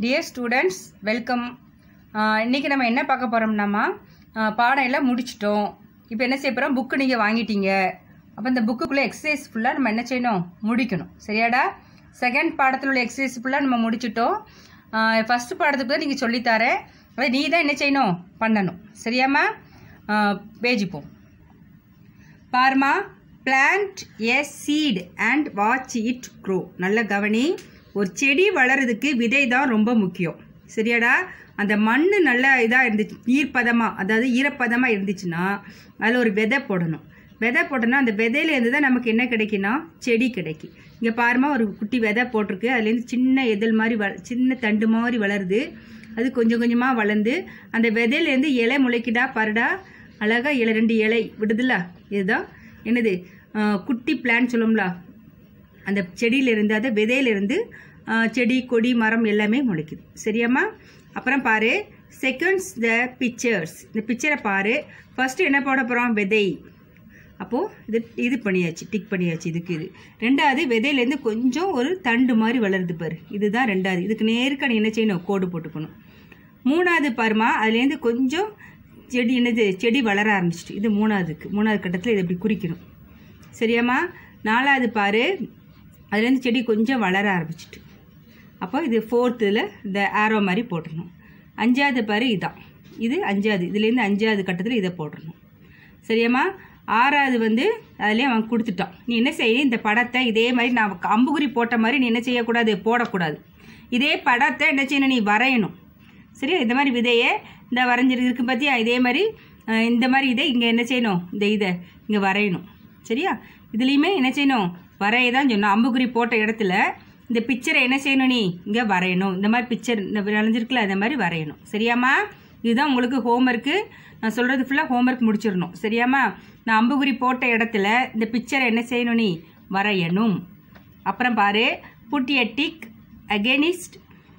dear students welcome இன்றைக்கி நம்ம என்ன பார்க்க போகிறோம்னாமா பாடம் எல்லாம் முடிச்சிட்டோம் இப்போ என்ன செய்ய போகிறோம் புக்கு நீங்கள் வாங்கிட்டீங்க அப்போ இந்த புக்குக்குள்ளே எக்ஸசைஸ் ஃபுல்லாக நம்ம என்ன செய்யணும் முடிக்கணும் சரியாடா செகண்ட் பாடத்தில் உள்ள எக்ஸசைஸ் ஃபுல்லாக நம்ம முடிச்சிட்டோம் ஃபஸ்ட்டு பாடத்துக்கு தான் நீங்கள் சொல்லித்தரேன் அதை நீ தான் என்ன செய்யணும் பண்ணணும் சரியாம்மா பேஜ் போ பாருமா plant a seed and watch it grow நல்ல கவனி ஒரு செடி வளர்றதுக்கு விதை தான் ரொம்ப முக்கியம் சரியாடா அந்த மண் நல்ல இதாக இருந்துச்சு ஈர்ப்பதமாக அதாவது ஈரப்பதமாக இருந்துச்சுன்னா அதில் ஒரு விதை போடணும் விதை போட்டோன்னா அந்த விதையிலேருந்து தான் நமக்கு என்ன கிடைக்குன்னா செடி கிடைக்கும் இங்கே பாருமா ஒரு குட்டி விதை போட்டிருக்கு அதுலேருந்து சின்ன எதல் மாதிரி வ சின்ன தண்டு மாதிரி வளருது அது கொஞ்சம் கொஞ்சமாக வளர்ந்து அந்த விதையிலேருந்து இலை முளைக்குதா பருடா அழகாக இலை ரெண்டு இலை விடுதுல்ல இதுதான் என்னது ஆஹ் குட்டி பிளான் சொல்லும்ல அந்த செடியிலிருந்து அந்த விதையிலிருந்து ஆஹ் செடி கொடி மரம் எல்லாமே முளைக்குது சரியாம்மா அப்புறம் பாரு செகண்ட்ஸ் த பிக்சர்ஸ் இந்த பிக்சரை பாரு ஃபஸ்ட்டு என்ன போட போகிறோம் விதை அப்போது இது இது பண்ணியாச்சு டிக் பண்ணியாச்சு இதுக்கு இது ரெண்டாவது விதையிலேருந்து கொஞ்சம் ஒரு தண்டு மாதிரி வளருது பாரு இதுதான் ரெண்டாவது இதுக்கு நேருக்க நீ என்ன செய்யணும் கோடு போட்டுக்கணும் மூணாவது பாருமா அதுலேருந்து கொஞ்சம் செடி என்னது செடி வளர ஆரம்பிச்சிட்டு இது மூணாவதுக்கு மூணாவது கட்டத்தில் இதை இப்படி குறிக்கணும் சரியாம்மா நாலாவது பாரு அதுலேருந்து செடி கொஞ்சம் வளர ஆரம்பிச்சிட்டு அப்போ இது ஃபோர்த்தில் இந்த ஆரோ மாதிரி போட்டுடணும் அஞ்சாவது பாரு இதான் இது அஞ்சாவது இதுலேருந்து அஞ்சாவது கட்டத்தில் இதை போட்டுடணும் சரியாம்மா ஆறாவது வந்து அதுலேயே அவன் கொடுத்துட்டான் நீ என்ன செய்ய இந்த படத்தை இதே மாதிரி நான் அம்புகுறி போட்ட மாதிரி நீ என்ன செய்யக்கூடாது போடக்கூடாது இதே படத்தை என்ன செய்யணும் நீ வரையணும் சரியா இந்த மாதிரி விதையை இந்த வரைஞ்சிருக்கு பார்த்தியா இதே மாதிரி அஹ், இந்த மாதிரி இதை இங்கே என்ன செய்யணும் இந்த இதை இங்கே வரையணும் சரியா இதுலேயுமே என்ன செய்யணும் வரைய தான் சொன்னோம் அம்புக்குறி போட்ட இடத்துல இந்த பிக்சரை என்ன செய்யணும் நீ இங்கே வரையணும் இந்த மாதிரி பிக்சர் இந்த விளைஞ்சிருக்குல்ல அந்த மாதிரி வரையணும் சரியாம்மா இதுதான் உங்களுக்கு ஹோம்ஒர்க்கு நான் சொல்கிறது ஃபுல்லாக ஹோம்ஒர்க் முடிச்சிடணும் சரியாம்மா நான் அம்புக்குறி போட்ட இடத்துல இந்த பிக்சரை என்ன செய்யணும் நீ வரையணும் அப்புறம் பாரு put a tick against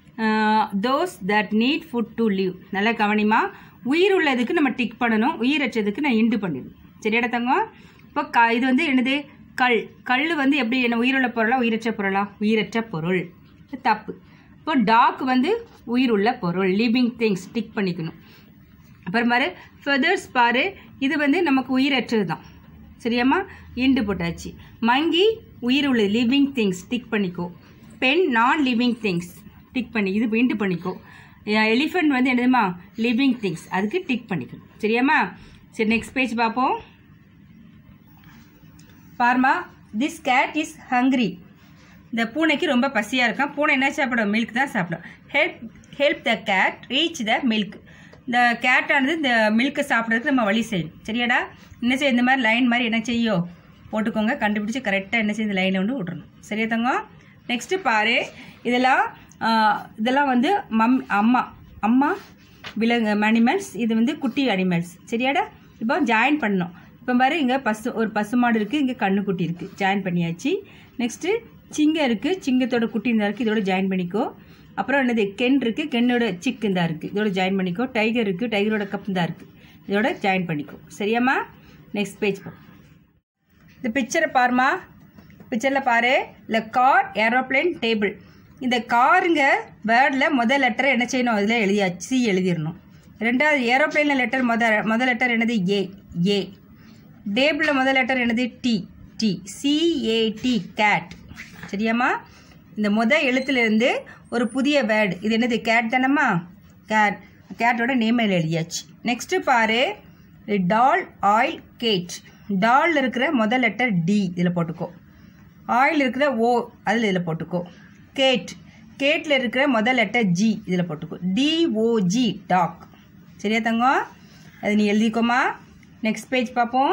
those that need food to live நல்லா கவனிமா உயிர் உள்ளதுக்கு நம்ம டிக் பண்ணணும் உயிரற்றதுக்கு நான் இண்டு பண்ணிடணும் சரியாடா தங்கம் இப்போ க இது வந்து என்னது கல் கல் வந்து எப்படி என்ன உயிருள்ள பொருளா உயிரற்ற பொருளா உயிரற்ற பொருள் இது தப்பு இப்போ டாக் வந்து உயிருள்ள பொருள் லிவிங் திங்ஸ் டிக் பண்ணிக்கணும் அப்புறம் பாரு ஃபெதர்ஸ் பாரு இது வந்து நமக்கு உயிரற்றது தான் சரியாம்மா இண்டு போட்டாச்சு மங்கி உயிர் உள்ளது லிவிங் திங்ஸ் டிக் பண்ணிக்கோ பென் நான் லிவிங் திங்ஸ் டிக் பண்ணி இது இண்டு பண்ணிக்கோ எலிஃபெண்ட் வந்து என்னதுமா லிவிங் திங்ஸ் அதுக்கு டிக் பண்ணிக்கணும் சரியாம்மா சரி நெக்ஸ்ட் பேஜ் பார்ப்போம் பார்மா திஸ் கேட் இஸ் ஹங்க்ரி இந்த பூனைக்கு ரொம்ப பசியாக இருக்கும் பூனை என்ன சாப்பிடும் மில்க் தான் சாப்பிடும் help help the cat reach the milk இந்த கேட்டானது இந்த மில்க்கை சாப்பிட்றதுக்கு நம்ம வழி செய்யணும் சரியாடா என்ன செய்ய இந்த மாதிரி லைன் மாதிரி என்ன செய்யும் போட்டுக்கோங்க கண்டுபிடிச்சி கரெக்டாக என்ன செய்ய இந்த லைனை வந்து விட்றணும் சரியா தங்கம் நெக்ஸ்ட்டு பாரு இதெல்லாம் ஆஹ், இதெல்லாம் வந்து மம் அம்மா அம்மா விலங்கு அனிமல்ஸ் இது வந்து குட்டி அனிமல்ஸ் சரியாடா இப்போ ஜாயின் பண்ணணும் இப்போ பாரு இங்கே பசு ஒரு பசுமாடு இருக்குது இங்கே கண்ணுக்குட்டி இருக்குது ஜாயின் பண்ணியாச்சு நெக்ஸ்ட்டு சிங்கம் இருக்குது சிங்கத்தோட குட்டி இந்த இருக்குது இதோட ஜாயின் பண்ணிக்கோ அப்புறம் என்னது கென் இருக்குது கென்னோட சிக் இந்த இருக்குது இதோட ஜாயின் பண்ணிக்கோ டைகர் இருக்குது டைகரோட கப் இந்த இருக்குது இதோட ஜாயின் பண்ணிக்கோ சரியாம்மா நெக்ஸ்ட் பேஜ் போ இந்த பிக்சரை பாருமா பிக்சரில் பாரு இல்லை கார் ஏரோப்ளேன் டேபிள் இந்த காருங்க வேர்டில் முதல் லெட்டர் என்ன செய்யணும் அதில் எழுதியாச்சு சி எழுதிடணும் ரெண்டாவது ஏரோப்ளேனில் லெட்டர் முத முதல் லெட்டர் என்னது ஏ ஏ டேபிளில் முதல் லெட்டர் என்னது டி டி சிஏடி கேட் சரியாம்மா இந்த முத எழுத்துலேருந்து ஒரு புதிய வேர்டு இது என்னது கேட் தானம்மா கேட் கேட்டோட நேம் எழுதியாச்சு நெக்ஸ்ட்டு பாரு டால் ஆயில் கேட் டால் இருக்கிற முதல் லெட்டர் டி இதில் போட்டுக்கோ ஆயில் இருக்கிற ஓ அதில் இதில் போட்டுக்கோ கேட் கேட்டில் இருக்கிற முதல் லெட்டர் ஜி இதில் போட்டுக்கோ டிஓஜி டாக் சரியா தங்கம் அது நீ எழுதிக்கோமா நெக்ஸ்ட் பேஜ் பார்ப்போம்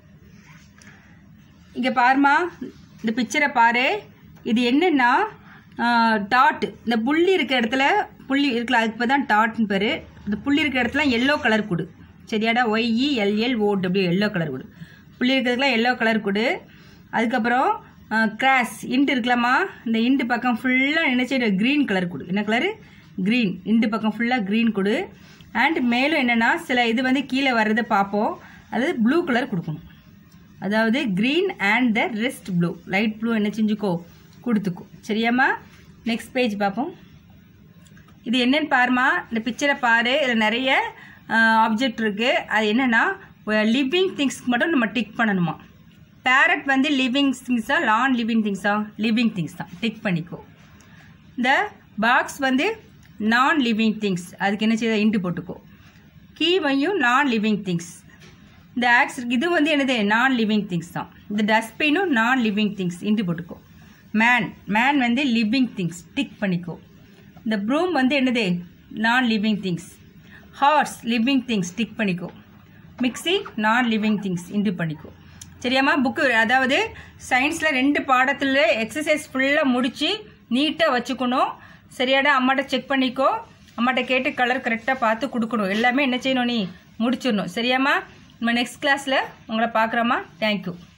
இங்கே பாருமா இந்த பிக்சரை பாரு இது என்னென்னா டாட் இந்த புள்ளி இருக்கிற இடத்துல புள்ளி இருக்குல்ல அதுக்கு இப்போ தான் டாட்னு பேர் இந்த புள்ளி இருக்கிற இடத்துல எல்லோ கலர் கொடு சரியாடா Y E L L O W yellow colour கொடு புள்ளி இருக்கிறதுக்குலாம் எல்லோ கலர் கொடு அதுக்கப்புறம் கிராஸ் இண்டு இருக்கலாமா இந்த இண்டு பக்கம் ஃபுல்லாக என்ன செய்ய க்ரீன் கலர் கொடு என்ன கலரு க்ரீன் இண்டு பக்கம் ஃபுல்லாக க்ரீன் கொடு அண்ட் மேலும் என்னென்னா சில இது வந்து கீழே வர்றதை பார்ப்போம் அது ப்ளூ கலர் கொடுக்கணும் அதாவது green and the rest blue light blue என்ன செஞ்சுக்கோ கொடுத்துக்கோ சரியாம்மா நெக்ஸ்ட் பேஜ் பார்ப்போம் இது என்னன்னு பாருமா இந்த பிக்சரை பாரு இதில் நிறைய ஆப்ஜெக்ட் இருக்குது அது என்னென்னா லிவிங் திங்ஸ்க்கு மட்டும் நம்ம டிக் பண்ணணுமா பேரட் வந்து லிவிங் திங்ஸா நான் லிவிங் திங்ஸா லிவிங் திங்ஸ் தான் டிக் பண்ணிக்கோ இந்த பாக்ஸ் வந்து நான் லிவிங் திங்ஸ் அதுக்கு என்ன செய்ய இன்ட்டு போட்டுக்கோ கீவையும் நான் லிவிங் திங்ஸ் இந்த ஆக்ஸ் இது வந்து என்னது நான் லிவிங் திங்ஸ் தான் இந்த டஸ்ட்பினும் நான் லிவிங் திங்ஸ் இன்ட்டு போட்டுக்கோ மேன் மேன் வந்து லிவிங் திங்ஸ் டிக் பண்ணிக்கோ இந்த ப்ரூம் வந்து என்னது நான் living things horse living things tick பண்ணிக்கோ மிக்ஸி நான் லிவிங் திங்ஸ் இன்ட்டு பண்ணிக்கோ சரியாம்மா புக்கு அதாவது சயின்ஸில் ரெண்டு பாடத்தில் எக்ஸசைஸ் ஃபுல்லாக முடித்து நீட்டாக வச்சுக்கணும் சரியாடா அம்மாட்ட செக் பண்ணிக்கோ அம்மாட்ட கேட்டு கலர் கரெக்டாக பார்த்து கொடுக்கணும் எல்லாமே என்ன செய்யணும் நீ முடிச்சிடணும் சரியாம்மா நம்ம நெக்ஸ்ட் கிளாஸில் உங்களை பார்க்குறோம்மா தேங்க்யூ